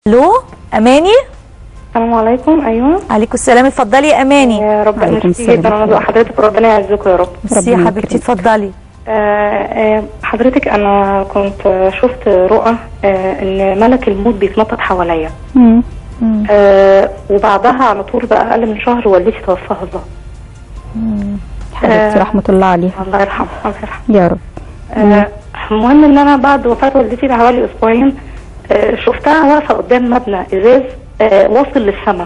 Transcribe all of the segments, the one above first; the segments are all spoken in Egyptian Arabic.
الو اماني السلام عليكم ايوه عليكم السلام اتفضلي يا اماني يا رب عليكم ميرسي السلام. جدا انا ذوق حضرتك وربنا يعزكم يا رب ميرسي يا ربنا حبيبتي يكرمك. اتفضلي آه، آه، حضرتك انا كنت شفت رؤى آه، ان ملك الموت بيتنطط حواليا مم. آه، وبعدها على طول بقى اقل من شهر والدتي توفاها الله حبيبتي آه. رحمه الله عليها الله يرحمه الله يرحمه يا رب آه، المهم ان انا بعد وفاه والدتي بحوالي اسبوعين آه، شفتها واقفه قدام مبنى ازاز آه، واصل للسماء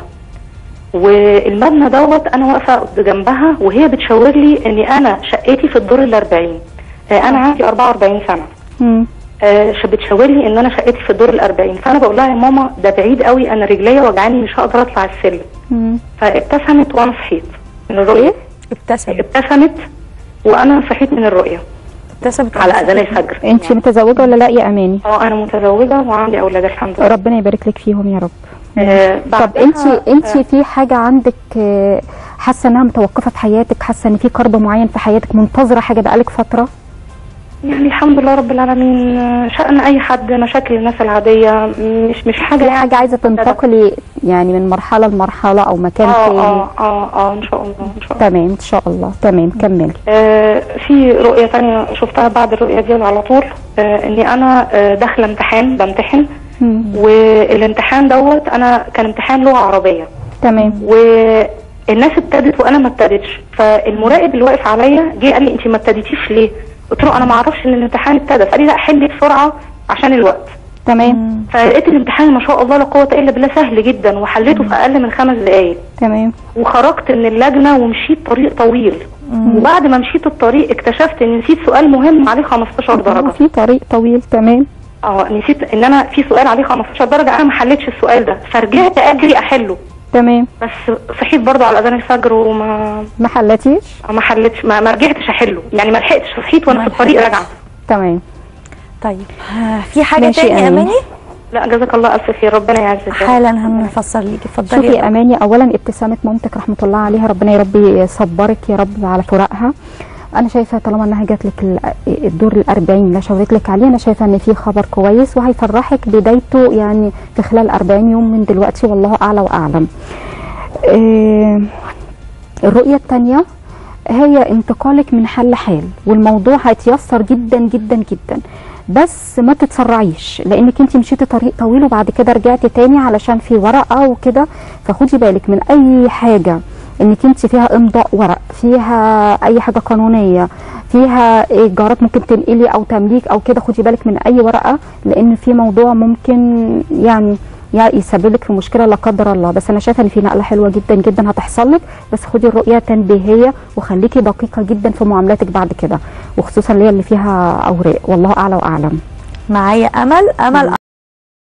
والمبنى دوت انا واقفه جنبها وهي بتشاور لي اني انا شقتي في الدور ال 40 آه، انا عندي 44 سنه مم. آه، ش- بتشاور لي ان انا شقتي في الدور ال 40 فانا بقول لها يا ماما ده بعيد قوي انا رجليا وجعاني مش هقدر اطلع السلم مم. فابتسمت وانا صحيت من الرؤيه ابتسمت ابتسمت وانا صحيت من الرؤيه ابتسمت على اذان الفجر انت متزوجه ولا لا يا اماني اه انا متزوجه وعندي اولاد الحمد لله ربنا يبارك لك فيهم يا رب آه طب بعدها- انت انت آه، في حاجه عندك آه، حاسه انها متوقفه في حياتك حاسه ان في كرب معين في حياتك منتظره حاجه بقالك فتره يعني الحمد لله رب العالمين آه، شأن اي حد مشاكل الناس العاديه مش مش حاجه في حاجه عايزه تنتقلي يعني من مرحله لمرحله او مكان اه تاني اه اه اه ان شاء الله ان شاء الله تمام ان شاء الله تمام كملي آه في رؤيه تانية شفتها بعد الرؤيه دي على طول آه اني انا آه داخله امتحان بمتحن مم. والامتحان دوت انا كان امتحان لغه عربيه تمام والناس ابتدت وانا ما ابتدتش فالمراقب اللي واقف عليا جه قال لي انت ما ابتديتيش ليه؟ قلت له انا ما اعرفش ان الامتحان ابتدى فقال لي لا حلي بسرعه عشان الوقت تمام فلقيت الامتحان ما شاء الله لا قوه الا بالله سهل جدا وحليته في اقل من خمس دقائق تمام وخرجت من اللجنه ومشيت طريق طويل وبعد ما مشيت الطريق اكتشفت ان نسيت سؤال مهم عليه 15 درجه في طريق طويل تمام اه نسيت ان انا في سؤال عليه 15 درجه انا ما حليتش السؤال ده فرجعت اجري احله تمام بس صحيت برضه على اذان الفجر وما ما حلتيش ما حلتش ما, ما رجعتش احله يعني ما لحقتش صحيت وانا ما في الطريق لحقتش. راجعه تمام طيب آه، في حاجه ماشي تاني يا أماني. اماني لا جزاك الله الف خير ربنا يعزك يا رب. حالا هنفسر ليكي اتفضلي شوفي يا يا اماني اولا ابتسامه مامتك رحمه الله عليها ربنا يا رب يصبرك يا رب على فراقها انا شايفه طالما انها جات لك ال- الدور ال40 اللي شاورت لك عليه انا شايفه ان في خبر كويس وهيفرحك بدايته يعني في خلال 40 يوم من دلوقتي والله اعلى واعلم. آه، الرؤيه الثانيه هي انتقالك من حال لحال والموضوع هيتيسر جدا جدا جدا بس ما تتسرعيش لانك انت مشيتي طريق طويل وبعد كده رجعتي تاني علشان في ورقه وكده فخدي بالك من اي حاجه انك انت فيها امضاء ورق فيها اي حاجه قانونيه فيها ايجارات ممكن تنقلي او تمليك او كده خدي بالك من اي ورقه لان في موضوع ممكن يعني يا يسبب لك في مشكله لا قدر الله بس انا شايفه ان في نقله حلوه جدا جدا هتحصل لك بس خدي الرؤيه تنبيهيه وخليكي دقيقه جدا في معاملاتك بعد كده وخصوصا اللي هي اللي فيها اوراق والله اعلى واعلم معايا امل امل